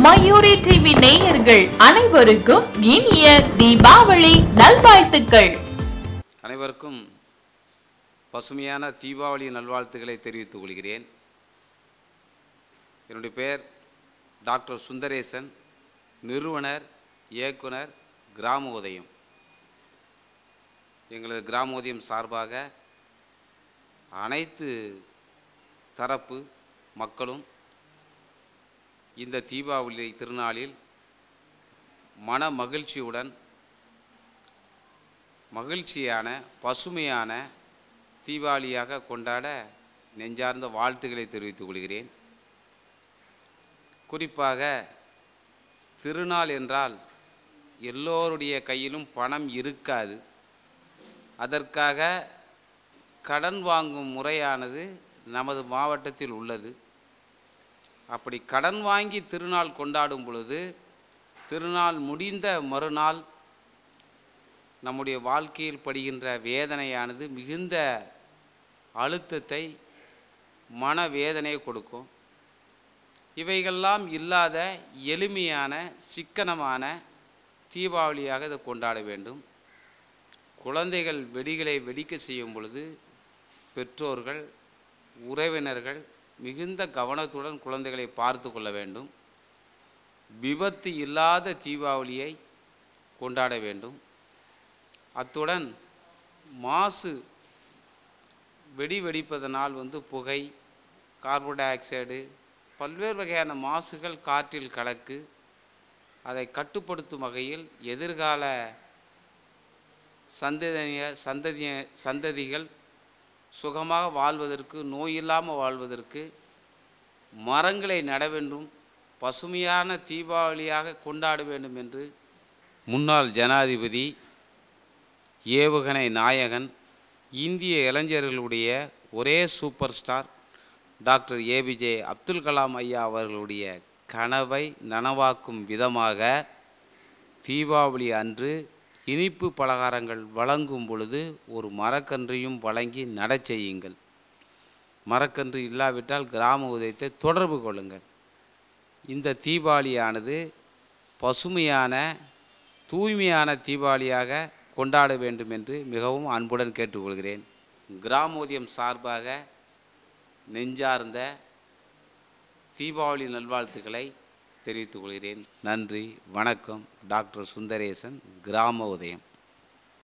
Mayuri TV நேயர்கள் அனைவருக்கும் இனிய தீபாவளி நல்வாழ்த்துக்கள் அனைவருக்கும் பசுமையான தீபாவளி நல்வாழ்த்துக்களை தெரிவித்துக் கொள்கிறேன் என்னுடைய பெயர் டாக்டர் சுந்தரேசன் நிறுவனர் இயக்குனர் கிராம உதயம் எங்களது கிராம உதயம் சார்பாக அனைத்து தரப்பு மக்களும் இந்த தீபாவளி திருநாளில் மன மகிழ்ச்சியுடன் மகிழ்ச்சியான பசுமையான தீபாவளியாக கொண்டாட நெஞ்சார்ந்த வாழ்த்துக்களை தெரிவித்துக் கொள்கிறேன் குறிப்பாக திருநாள் என்றால் எல்லோருடைய கையிலும் பணம் இருக்காது அதற்காக கடன் வாங்கும் முறையானது நமது மாவட்டத்தில் உள்ளது அப்படி கடன் வாங்கி திருநாள் கொண்டாடும் பொழுது திருநாள் முடிந்த மறுநாள் நம்முடைய வாழ்க்கையில் படுகின்ற வேதனையானது மிகுந்த அழுத்தத்தை மனவேதனையை கொடுக்கும் இவைகள்லாம் இல்லாத எளிமையான சிக்கனமான தீபாவளியாக இதை கொண்டாட வேண்டும் குழந்தைகள் வெடிகளை வெடிக்க செய்யும் பொழுது பெற்றோர்கள் உறவினர்கள் மிகுந்த கவனத்துடன் குழந்தைகளை பார்த்து கொள்ள வேண்டும் விபத்து இல்லாத தீபாவளியை கொண்டாட வேண்டும் அத்துடன் மாசு வெடி வெடிப்பதனால் வந்து புகை கார்பன் டை ஆக்சைடு பல்வேறு வகையான மாசுகள் காற்றில் கலக்கு அதை கட்டுப்படுத்தும் வகையில் எதிர்கால சந்ததிய சந்ததிய சந்ததிகள் சுகமாக வாழ்வதற்கு நோயில்லாமல் வாழ்வதற்கு மரங்களை நட வேண்டும் பசுமையான தீபாவளியாக கொண்டாட வேண்டும் என்று முன்னாள் ஜனாதிபதி ஏவுகணை நாயகன் இந்திய இளைஞர்களுடைய ஒரே super star doctor APJ Abdul Kalam ஐயா அவர்களுடைய கனவை நனவாக்கும் விதமாக தீபாவளி அன்று இனிப்பு பலகாரங்கள் வழங்கும் பொழுது ஒரு மரக்கன்றையும் வழங்கி நடச் செய்யுங்கள் மரக்கன்று இல்லாவிட்டால் கிராம உதயத்தை தொடர்பு கொள்ளுங்கள் இந்த தீபாவளியானது பசுமையான தூய்மையான தீபாவளியாக கொண்டாட வேண்டும் என்று மிகவும் அன்புடன் கேட்டுக்கொள்கிறேன் கிராமோதயம் சார்பாக நெஞ்சார்ந்த தீபாவளி நல்வாழ்த்துக்களை தெரிவித்துக் கொள்கிறேன் நன்றி வணக்கம் டாக்டர் சுந்தரேசன் கிராம உதயம்